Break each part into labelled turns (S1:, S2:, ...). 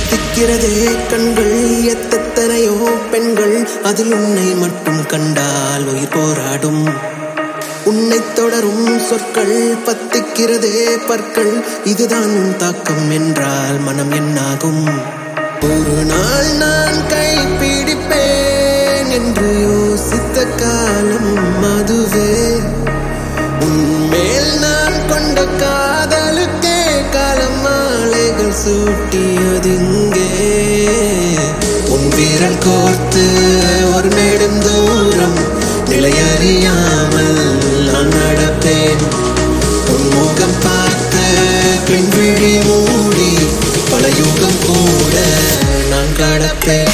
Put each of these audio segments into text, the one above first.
S1: பத்திக்கிறதே கண்கள் எத்தனையோ பெண்கள் அதில் உன்னை மட்டும் கண்டால் உயிர் போராடும் உன்னை தொடரும் சொற்கள் பத்திக்கிறதே பற்கள் இதுதான் உன் தாக்கம் என்றால் மனம் என்னாகும் ஒரு நாள் நான் கை பிடிப்பேன் என்று யோசித்த காலம் அதுவே உன்மேல் நான் கொண்ட காதலுக்கே காலம் மாலைகள் சூட்டியதிங்கே உன் வீரல் கோர்த்து ஒரு நெடும் தூரம் நிலையறியாமல் நான் நடப்பேன் உன் முகம் பார்த்து பின் விழி மூடி பல யுகம் கூட நான் கடப்பேன்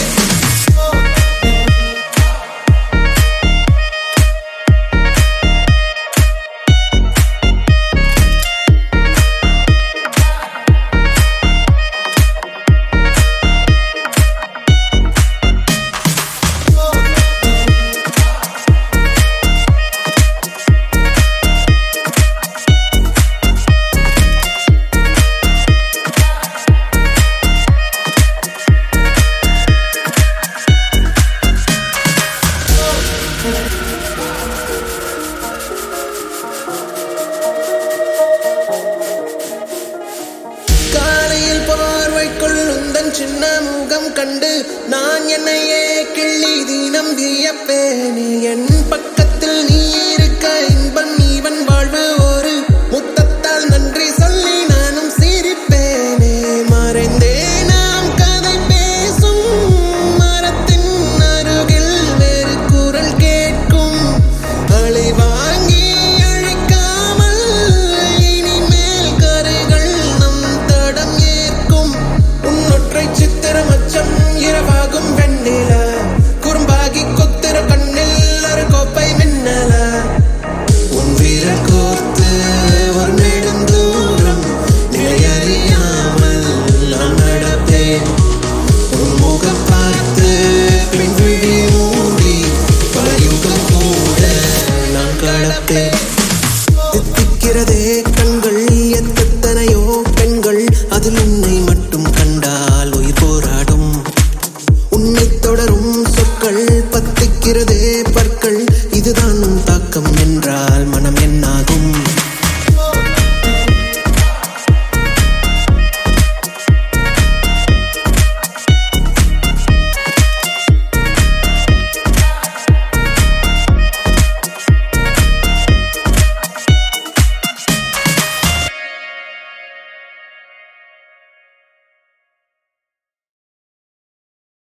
S1: காலையில் பார்வைக்குள் உந்தன் சின்ன முகம் கண்டு நான் என்னையே கிள்ளி தினம் வியப்பேனே என் பக்கத்தில் நீ இருக்க இன்பம் இவன் வாழ்வு ஒரு முத்தத்தால் நன்றி சொல்லி நானும் சிரிப்பேனே மறைந்தே நாம் கதை பேசும் மரத்தின் அருகில் வேறு குரல் கேட்கும் அலை வாங்கி அழைக்காமல் இனிமேல் கரைகள் நம் தடம் ஏற்கும் உன்னொற்றை சித்திரம் அச்சம் இரவாகும் வெண்ணில குறும்பாகி கொத்திர கண்ணில் ஒரு கோப்பை மின்னல உன் வீரல் கோர்த்து ஒரு நெடுந்தூரம் நிலையறியாமல் நான் நடப்பேன் உன் முகம் பார்த்து பின் விழி மூடி பல யுகம் கூட நான் கடப்பேன்